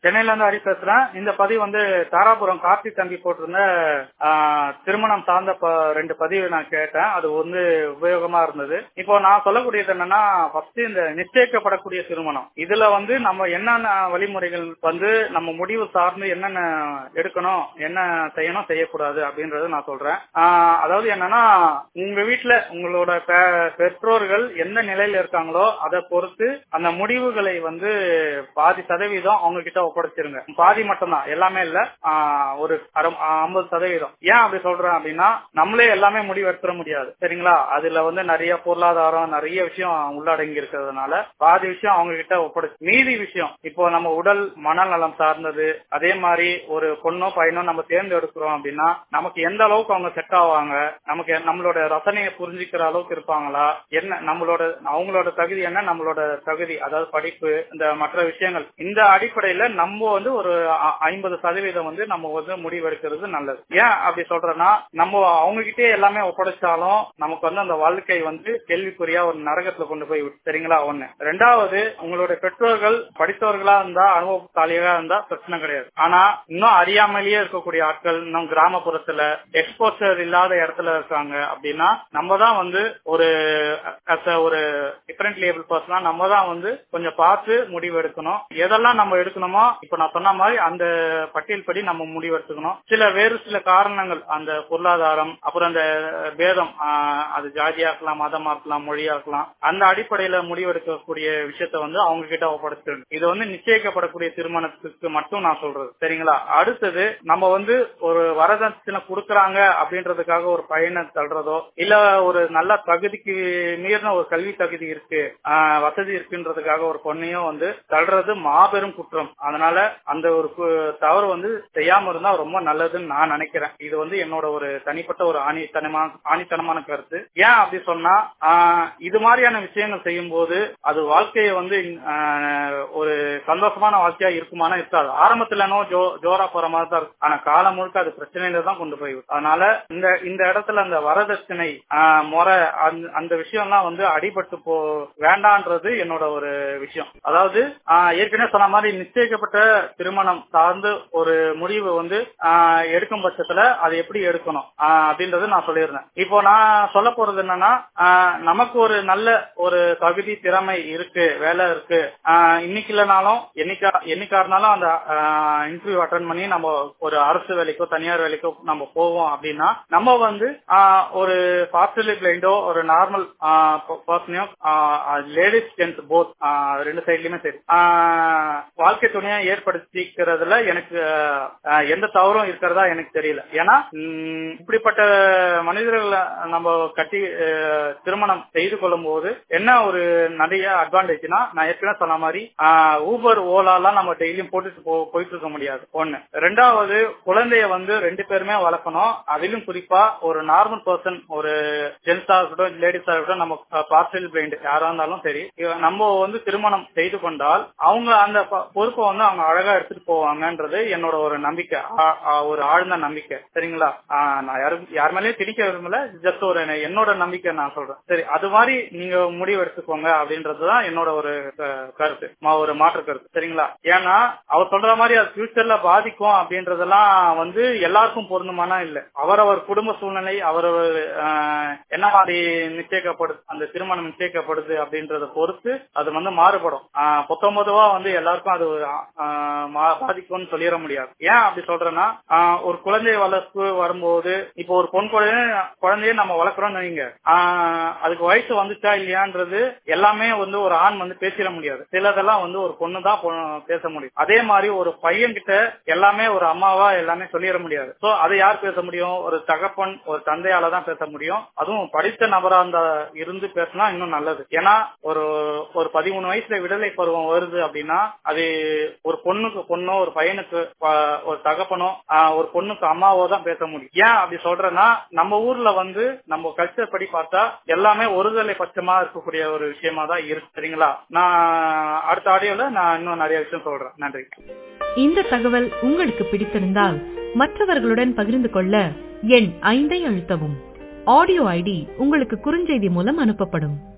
சென்னையில இருந்து ஹரி பேசுறேன் இந்த பதிவு வந்து தாராபுரம் கார்த்தி தம்பி போட்டிருந்த ஆ, திருமணம் சார்ந்த ப- ரெண்டு பதிவு நான் கேட்டேன் அது வந்து உபயோகமா இருந்தது இப்போ நான் சொல்லக்கூடியது என்னன்னா ஃபர்ஸ்ட் இந்த நிச்சயிக்கப்படக்கூடிய திருமணம் இதுல வந்து நம்ம என்னென்ன வழிமுறைகள் வந்து நம்ம முடிவு சார்ந்து என்னென்ன எடுக்கணும் என்ன செய்யணும் செய்யக்கூடாது அப்படின்றத நான் சொல்றேன் ஆ, அதாவது என்னன்னா உங்க வீட்டுல உங்களோட பெ- பெற்றோர்கள் எந்த நிலையில இருக்காங்களோ அதை பொறுத்து அந்த முடிவுகளை வந்து பாதி சதவீதம் அவங்க கிட்ட ஒப்படைச்சிருங்க பாதி மட்டும்தான் எல்லாமே இல்ல ஆ, ஒரு ஐம்பது சதவீதம் ஏன் அப்படி சொல்றேன் அப்படின்னா நம்மளே எல்லாமே முடிவு எடுத்துட முடியாது சரிங்களா அதுல வந்து நிறைய பொருளாதாரம் நிறைய விஷயம் உள்ளடங்கி இருக்கிறதுனால பாதி விஷயம் அவங்க கிட்ட ஒப்படைச்சு மீதி விஷயம் இப்போ நம்ம உடல் மனநலம் சார்ந்தது அதே மாதிரி ஒரு பொண்ணோ பையனோ நம்ம தேர்ந்தெடுக்கிறோம் அப்படின்னா நமக்கு எந்த அளவுக்கு அவங்க செட் ஆவாங்க நமக்கு நம்மளோட ரசனையை புரிஞ்சுக்கிற அளவுக்கு இருப்பாங்களா என்ன நம்மளோட அவங்களோட தகுதி என்ன நம்மளோட தகுதி அதாவது படிப்பு இந்த மற்ற விஷயங்கள் இந்த அடிப்படையில நம்ம வந்து ஒரு ஐம்பது சதவீதம் வந்து நம்ம வந்து முடிவெடுக்கிறது நல்லது ஏன் அப்படி சொல்றேன்னா நம்ம அவங்க கிட்டே எல்லாமே ஒப்படைச்சாலும் நமக்கு வந்து அந்த வாழ்க்கை வந்து கேள்விக்குறியா ஒரு நரகத்துல கொண்டு போய் விட்டு சரிங்களா ஒண்ணு ரெண்டாவது உங்களுடைய பெற்றோர்கள் படித்தவர்களா இருந்தா அனுபவசாலியா இருந்தா பிரச்சனை கிடையாது ஆனா இன்னும் அறியாமலேயே இருக்கக்கூடிய ஆட்கள் இன்னும் கிராமப்புறத்துல எக்ஸ்போசர் இல்லாத இடத்துல இருக்காங்க அப்படின்னா நம்ம தான் வந்து ஒரு as a ஒரு டிஃபரெண்ட் லேபிள் பர்சனா நம்ம தான் வந்து கொஞ்சம் பார்த்து முடிவு எடுக்கணும் எதெல்லாம் நம்ம எடுக்கணுமோ இப்ப நான் சொன்ன மாதிரி அந்த பட்டியல் படி நம்ம முடிவு எடுத்துக்கணும் சில வேறு சில காரணங்கள் அந்த பொருளாதாரம் அப்புறம் அந்த பேதம் ஆஹ், அது ஜாதியா இருக்கலாம் மதமா இருக்கலாம் மொழியா இருக்கலாம் அந்த அடிப்படையில முடிவெடுக்கக்கூடிய விஷயத்த வந்து அவங்க கிட்ட ஒப்படைச்சிருங்க இது வந்து நிச்சயிக்கப்படக்கூடிய திருமணத்துக்கு மட்டும் நான் சொல்றது சரிங்களா அடுத்தது நம்ம வந்து ஒரு வரதட்சணை கொடுக்கறாங்க அப்படின்றதுக்காக ஒரு பையனை தள்ளுறதோ இல்ல ஒரு நல்ல தகுதிக்கு மீறின ஒரு கல்வி தகுதி இருக்கு ஆஹ், வசதி இருக்குன்றதுக்காக ஒரு பொண்ணையும் வந்து தள்ளுறது மாபெரும் குற்றம் அதனால அந்த ஒரு கு- தவறு வந்து செய்யாம இருந்தா ரொம்ப நல்லதுன்னு நான் நினைக்கிறேன் இது வந்து என்னோட ஒரு தனிப்பட்ட ஒரு ஆணித்தனமான ஆணித்தனமான கருத்து ஏன் அப்படி சொன்னா ஆஹ், இது மாதிரியான விஷயங்கள் செய்யும் போது அது வாழ்க்கையை வந்து ஆஹ், ஒரு சந்தோஷமான வாழ்க்கையா இருக்குமானா இருக்காது ஆரம்பத்துல என்னவோ ஜோ ஜோரா போற மாதிரி தான் இருக்கும் ஆனா காலம் முழுக்க அது பிரச்சனையில தான் கொண்டு போய் விடும். அதனால இந்த இந்த இடத்துல அந்த வரதட்சணை ஆஹ், முறை அந்த- அந்த விஷயம்லாம் வந்து அடிபட்டு போ வேண்டான்றது என்னோட ஒரு விஷயம் அதாவது ஆஹ், ஏற்கனவே சொன்ன மாதிரி நிச்சயிக்கப்பட்ட திருமணம் சார்ந்து ஒரு முடிவு வந்து ஆஹ், எடுக்கும் பட்சத்துல அதை எப்படி எடுக்கணும் ஆஹ், அப்படின்றது நான் சொல்லியிருந்தேன் இப்போ நான் சொல்ல போறது என்னன்னா ஆஹ், நமக்கு ஒரு நல்ல ஒரு தகுதி திறமை இருக்கு வேலை இருக்கு ஆஹ், இன்னைக்கு இல்லைனாலும் என்னைக்கா என்னைக்கா இருந்தாலும் அந்த இன்டர்வியூ அட்டன் பண்ணி நம்ம ஒரு அரசு வேலைக்கோ தனியார் வேலைக்கோ நம்ம போவோம் அப்படின்னா நம்ம வந்து ஆஹ், ஒரு பார்சலி பிளைண்டோ ஒரு நார்மல் பர்சனையோ லேடிஸ் ஜென்ஸ் போத் ரெண்டு சைட்லயுமே சரி ஆஹ், வாழ்க்கை துணையா ஏற்படுத்திக்கிறதுல எனக்கு ஆஹ், எந்த தவறும் இருக்கிறதா எனக்கு தெரியல ஏன்னா ம், இப்படிப்பட்ட மனிதர்களை நம்ம கட்டி ஆஹ், திருமணம் செய்து கொள்ளும் போது என்ன ஒரு நிறைய அட்வான்டேஜ்னா நான் ஏற்கனவே சொன்ன மாதிரி ஊபர் ஓலாலாம் நம்ம டெய்லியும் போட்டுட்டு போ- போயிட்டு இருக்க முடியாது ஒண்ணு ரெண்டாவது குழந்தைய வந்து ரெண்டு பேருமே வளர்க்கணும் அதிலும் குறிப்பா ஒரு நார்மல் பர்சன் ஒரு ஜென்ஸா இருக்கட்டும் லேடிஸா இருக்கட்டும் நம்ம பார்சல் பிளைண்ட் யாரா இருந்தாலும் சரி இவ- நம்ம வந்து திருமணம் செய்து கொண்டால் அவங்க அந்த ப- பொறுப்பை வந்து அவங்க அழகா எடுத்துட்டு போவாங்கன்றது என்னோட ஒரு நம்பிக்கை ஆ- ஆ- ஒரு ஆழ்ந்த நம்பிக்கை சரிங்களா ஆ, நான் யாரும் யார் மேலேயும் திணிக்க விரும்பல ஜஸ்ட் ஒரு என்னோட நம்பிக்கை நான் சொல்றேன் சரி அது மாதிரி நீங்க முடிவு எடுத்துக்கோங்க அப்படின்றதுதான் என்னோட ஒரு க- கருத்து மா- ஒரு மாற்று கருத்து சரிங்களா ஏன்னா அவர் சொல்ற மாதிரி அது ஃபியூச்சர்ல பாதிக்கும் அப்படின்றதெல்லாம் வந்து எல்லாருக்கும் பொருந்துமானா இல்ல அவரவர் குடும்ப சூழ்நிலை அவரவர் ஆஹ், என்ன மாதிரி நிச்சயிக்கப்படுது அந்த திருமணம் நிச்சயிக்கப்படுது அப்படின்றத பொறுத்து அது வந்து மாறுபடும் ஆஹ், பொத்தொன்பதுவா வந்து எல்லாருக்கும் அது ஆஹ், மா- பாதிக்கும்னு சொல்லிட முடியாது ஏன் அப்படி சொல்றேன்னா ஆஹ், ஒரு குழந்தை வளர்ப்பு வரும்போது இப்போ ஒரு பொன் குழந்தை குழந்தைய நம்ம வளர்க்குறோம்னு வைங்க ஆஹ், அதுக்கு வயசு வந்துச்சா இல்லையான்றது எல்லாமே வந்து ஒரு ஆண் வந்து பேசிட முடியாது சிலதெல்லாம் வந்து ஒரு பொண்ணு தான் பொ- பேச முடியும் அதே மாதிரி ஒரு பையன் கிட்ட எல்லாமே ஒரு அம்மாவா எல்லாமே சொல்லிட முடியாது சோ அதை யார் பேச முடியும் ஒரு தகப்பன் ஒரு தந்தையால தான் பேச முடியும் அதுவும் படித்த நபரா இருந்தா இருந்து பேசினா இன்னும் நல்லது ஏன்னா ஒரு ஒரு பதிமூணு வயசுல விடுதலை பருவம் வருது அப்படின்னா அது ஒரு பொண்ணுக்கு பொண்ணோ ஒரு பையனுக்கு ப- ஒரு தகப்பனோ ஆஹ், ஒரு பொண்ணுக்கு அம்மாவோ தான் பேச முடியும் ஏன் அப்படி சொல்றேன்னா நம்ம ஊர்ல வந்து நம்ம கல்ச்சர் படி பார்த்தா எல்லாமே ஒருதலை பட்சமா இருக்கக்கூடிய ஒரு விஷயமா தான் இருக்கு சரிங்களா நான் அடுத்த ஆடியோல நான் இன்னும் நிறைய விஷயம் சொல்றேன் நன்றி இந்த தகவல் உங்களுக்கு பிடித்திருந்தால் மற்றவர்களுடன் பகிர்ந்து கொள்ள எண் ஐந்தை அழுத்தவும் ஆடியோ ஐடி உங்களுக்கு குறுஞ்செய்தி மூலம் அனுப்பப்படும்